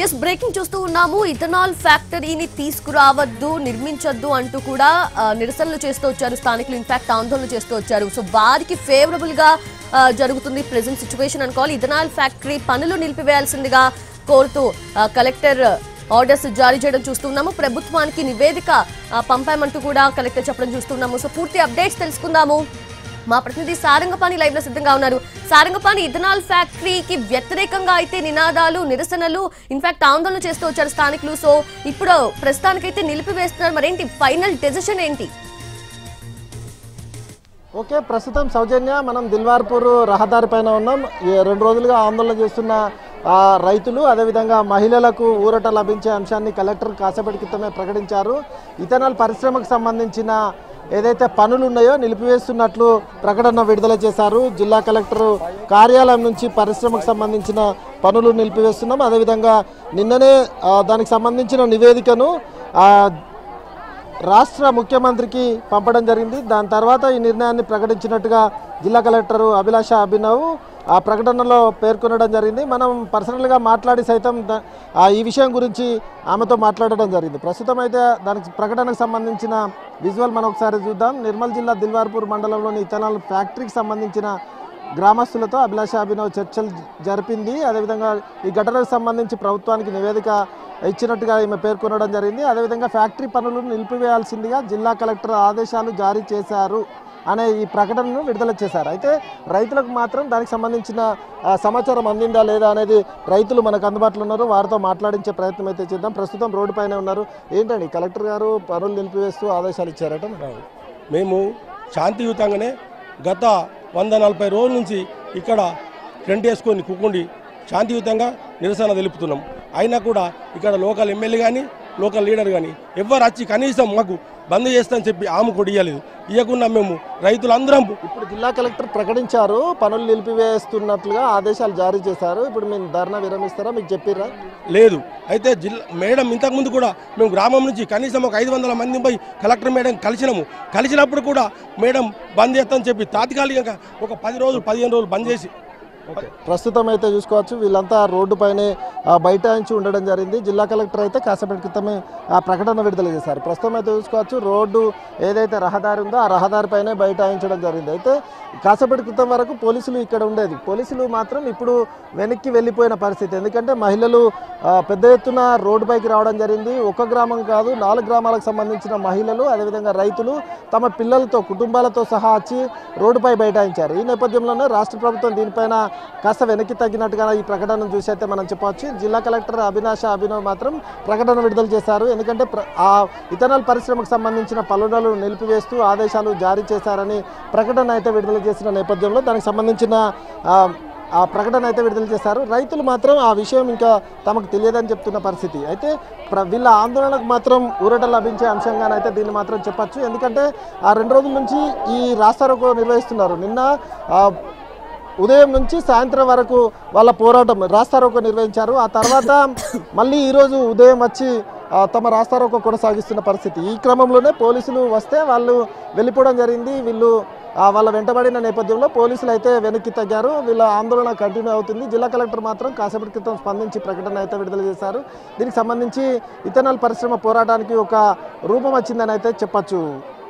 yes breaking చూస్తూ ఉన్నాము ethanol ఫ్యాక్టరీని తీసుకురావద్దు నిర్మించొద్దు అంటూ కూడా ఆ, నిరసనలు చేస్తూ వచ్చారు స్థానికులు ఇన్ఫాక్ట్ ఆందోళన చేస్తూ వచ్చారు సో వారికి ఫేవరబుల్ గా ఆ, జరుగుతుంది ప్రెసెంట్ సిచ్యువేషన్ అనుకోవాలి ఇథనాల్ ఫ్యాక్టరీ పనులు నిలిపివేయాల్సిందిగా కోరుతూ ఆ, కలెక్టర్ ఆర్డర్స్ జారీ చేయడం చూస్తున్నాము ప్రభుత్వానికి నివేదిక ఆ, పంపామంటూ కూడా కలెక్టర్ చెప్పడం చూస్తున్నాము సో పూర్తి అప్డేట్స్ తెలుసుకుందాము మా ప్రతినిధి సారంగపాణి లైవ్ లో సిద్ధంగా ఉన్నారు సారంగపాణి ఇథనాల్ ఫ్యాక్టరీకి వ్యతిరేకంగా అయితే నినాదాలు నిరసనలు ఇన్ఫాక్ట్ ఆందోళన చేస్తూ వచ్చారు స్థానికులు సో ఇప్పుడు ప్రస్తుతానికైతే నిలిపివేస్తున్నారు మరేంటి ఫైనల్ డెసిషన్ ఏంటి ఓకే ప్రస్తుతం సౌజన్య మనం దిల్వార్పూర్ రహదారి పైన ఉన్నాం ఈ రెండు రోజులుగా ఆందోళన చేస్తున్న ఆ, రైతులు అదేవిధంగా మహిళలకు ఊరట లభించే అంశాన్ని కలెక్టర్ కాసేపటి క్రితమే ప్రకటించారు ఇథనాల్ పరిశ్రమకు సంబంధించిన ఏదైతే పనులు ఉన్నాయో నిలిపివేస్తున్నట్లు ప్రకటన విడుదల చేశారు జిల్లా కలెక్టర్ కార్యాలయం నుంచి పరిశ్రమకు సంబంధించిన పనులు నిలిపివేస్తున్నాం అదేవిధంగా నిన్ననే ఆ, దానికి సంబంధించిన నివేదికను ఆ, రాష్ట్ర ముఖ్యమంత్రికి పంపడం జరిగింది దాని తర్వాత ఈ నిర్ణయాన్ని ప్రకటించినట్టుగా జిల్లా కలెక్టర్ అభిలాష అభినవ్ ఆ ప్రకటనలో పేర్కొనడం జరిగింది మనం పర్సనల్గా మాట్లాడి సైతం ద- ఆ ఈ విషయం గురించి ఆమెతో మాట్లాడడం జరిగింది ప్రస్తుతం అయితే దానికి ప్రకటనకు సంబంధించిన విజువల్ మనం ఒకసారి చూద్దాం నిర్మల్ జిల్లా దిల్వార్పూర్ మండలంలోని ఇథనాల్ ఫ్యాక్టరీకి సంబంధించిన గ్రామస్తులతో అభిలాష అభినవ్ చర్చలు జరిపింది అదేవిధంగా ఈ ఘటనకు సంబంధించి ప్రభుత్వానికి నివేదిక ఇచ్చినట్టుగా ఈమె పేర్కొనడం జరిగింది అదేవిధంగా ఫ్యాక్టరీ పనులను నిలిపివేయాల్సిందిగా జిల్లా కలెక్టర్ ఆదేశాలు జారీ చేశారు అనే ఈ ప్రకటనను విడుదల చేశారు అయితే రైతులకు మాత్రం దానికి సంబంధించిన ఆ, సమాచారం అందిందా లేదా అనేది రైతులు మనకు అందుబాటులో ఉన్నారు వారితో మాట్లాడించే ప్రయత్నం అయితే చేద్దాం ప్రస్తుతం రోడ్డు పైన ఉన్నారు ఏంటండి కలెక్టర్ గారు పనులు నిలిపివేస్తూ ఆదేశాలు ఇచ్చారట మేము శాంతియుతంగానే గత వంద నలభై రోజుల నుంచి ఇక్కడ టెంట్ వేసుకొని కుక్కుండి శాంతియుతంగా నిరసన తెలుపుతున్నాం అయినా కూడా ఇక్కడ లోకల్ ఎమ్మెల్యే కానీ లోకల్ లీడర్ కానీ ఎవ్వరు వచ్చి కనీసం మాకు బంద్ చేస్తామని చెప్పి ఆమె కూడా ఇవ్వలేదు ఇవ్వకుండా మేము రైతులందరం ఇప్పుడు జిల్లా కలెక్టర్ ప్రకటించారు పనులు నిలిపివేస్తున్నట్లుగా ఆదేశాలు జారీ చేశారు ఇప్పుడు మేము ధర్నా విరమిస్తారా మీకు చెప్పిర్రా లేదు అయితే జిల్లా మేడం ఇంతకుముందు కూడా మేము గ్రామం నుంచి కనీసం ఒక ఐదు వందల మంది పోయి కలెక్టర్ మేడం కలిసినాము కలిసినప్పుడు కూడా మేడం బంద్ చేస్తామని చెప్పి తాత్కాలికంగా ఒక పది రోజులు పదిహేను రోజులు బంద్ చేసి ప్రస్తుతం అయితే చూసుకోవచ్చు వీళ్ళంతా రోడ్డు పైనే ఆ, బైఠాయించి ఉండడం జరిగింది జిల్లా కలెక్టర్ అయితే కాసేపటి క్రితమే ఆ ప్రకటన విడుదల చేశారు ప్రస్తుతం అయితే చూసుకోవచ్చు రోడ్డు ఏదైతే రహదారి ఉందో ఆ రహదారి పైనే బైఠాయించడం జరిగింది అయితే కాసేపటి క్రితం వరకు పోలీసులు ఇక్కడ ఉండేది పోలీసులు మాత్రం ఇప్పుడు వెనక్కి వెళ్ళిపోయిన పరిస్థితి ఎందుకంటే మహిళలు ఆ, పెద్ద ఎత్తున రోడ్డు పైకి రావడం జరిగింది ఒక గ్రామం కాదు నాలుగు గ్రామాలకు సంబంధించిన మహిళలు అదేవిధంగా రైతులు తమ పిల్లలతో కుటుంబాలతో సహా వచ్చి రోడ్డుపై బైఠాయించారు ఈ నేపథ్యంలోనే రాష్ట్ర ప్రభుత్వం దీనిపైన కాస్త వెనక్కి తగ్గినట్టుగా ఈ ప్రకటనను చూసి అయితే మనం చెప్పవచ్చు జిల్లా కలెక్టర్ అవినాష అభినవ్ మాత్రం ప్రకటన విడుదల చేశారు ఎందుకంటే ప్ర- ఆ ఇథనాల్ పరిశ్రమకు సంబంధించిన పనులను నిలిపివేస్తూ ఆదేశాలు జారీ చేశారని ప్రకటన అయితే విడుదల చేసిన నేపథ్యంలో దానికి సంబంధించిన ఆ, ఆ ప్రకటన అయితే విడుదల చేశారు రైతులు మాత్రం ఆ విషయం ఇంకా తమకు తెలియదని చెప్తున్న పరిస్థితి అయితే ప్ర- వీళ్ళ ఆందోళనకు మాత్రం ఊరట లభించే అంశంగానైతే దీన్ని మాత్రం చెప్పచ్చు ఎందుకంటే ఆ రెండు రోజుల నుంచి ఈ రాస్తారోకో నిర్వహిస్తున్నారు నిన్న ఆ, ఉదయం నుంచి సాయంత్రం వరకు వాళ్ళ పోరాటం రాస్తారోకో నిర్వహించారు ఆ తర్వాత మళ్ళీ ఈరోజు ఉదయం వచ్చి ఆ, తమ రాస్తారోకో కొనసాగిస్తున్న పరిస్థితి ఈ క్రమంలోనే పోలీసులు వస్తే వాళ్ళు వెళ్ళిపోవడం జరిగింది వీళ్ళు ఆ, వాళ్ళ వెంటబడిన నేపథ్యంలో పోలీసులు అయితే వెనక్కి తగ్గారు వీళ్ళ ఆందోళన కంటిన్యూ అవుతుంది జిల్లా కలెక్టర్ మాత్రం కాసేపటి క్రితం స్పందించి ప్రకటన అయితే విడుదల చేశారు దీనికి సంబంధించి ఇథనాల్ పరిశ్రమ పోరాటానికి ఒక రూపం వచ్చిందని అయితే చెప్పచ్చు